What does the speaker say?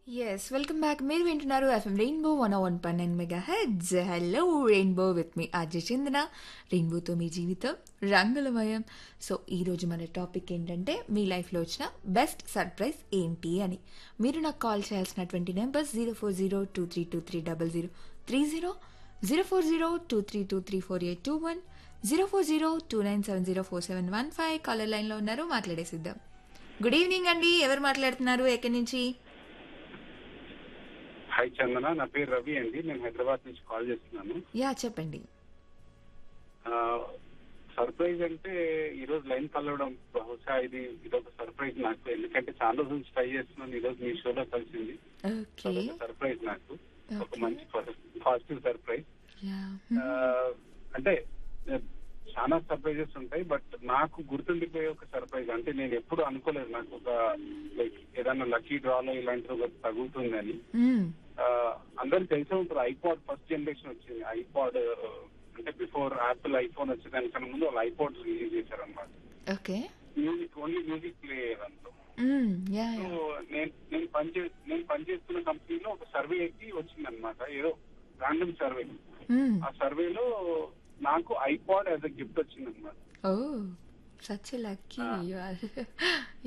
Yes welcome back మీరు వింటున్నారు FM rainbow one one పన్ nine mega heads hello rainbow with me Ajay Chandana రెయిన్బోతో మీ జీవితం రంగులమయం సో ఈరోజు మన టాపిక్ ఏంటంటే మీ లైఫ్లో వచ్చిన బెస్ట్ సర్ప్రైజ్ ఏంటి అని మీరు నాకు కాల్ చేయాల్సినటువంటి numbers zero four zero two three two three double zero three zero zero four zero two three two three four eight two one zero four zero two nine seven zero four seven one five caller లైన్లో ఉన్నారు మాట్లాడేసిద్దాం good evening అండి ఎవరు మాట్లాడుతున్నారు ఎక్కడి నుంచి hi చందన నా పేరు రవి అండి నేను హైదరాబాద్ నుంచి కాల్ చేస్తున్నాను యా చెప్పండి సర్ప్రైజ్ అంటే ఈ రోజు లైన్ కలవడం బహుశా ఇది ఇదొక సర్ప్రైజ్ నాకు ఎందుకంటే చాలా రోజుల నుంచి ట్రై చేస్తున్నాను ఈ రోజు మీ షోలో కలిసింది ఓకే అదొక సర్ప్రైజ్ నాకు ఒక Okay. మంచి పాజిటివ్ సర్ప్రైజ్ యా అంటే eh, చాలా సర్ప్రైజెస్ ఉంటాయి బట్ నాకు గుర్తుండిపోయే ఒక సర్ప్రైజ్ అంటే నేను ఎప్పుడు అనుకోలేదు నాకు ఒక లైక్ ఏదైనా లక్కీ డ్రాలో ఇలాంటిది ఒకటి తగులుతుందని అందరికి తెలిసే ఉంటుంది ఐపాడ్ ఫస్ట్ జనరేషన్ వచ్చింది ఐపాడ్ అంటే బిఫోర్ యాపిల్ ఐఫోన్ వచ్చే దానికన్నా ముందు వాళ్ళు ఐపాడ్ రిలీజ్ చేశారు అనమాట okay music only music play అయ్యేదంతా యా సో యా నేను నేను పనిచే నేను పనిచేస్తున్న కంపెనీలో ఒక సర్వే ఎక్కి వచ్చింది అనమాట ఏదో రాండమ్ సర్వే ఆ సర్వేలో నాకు ఐపాడ్ యాజ్ అ గిఫ్ట్ వచ్చింది అనమాట oh such lucky you are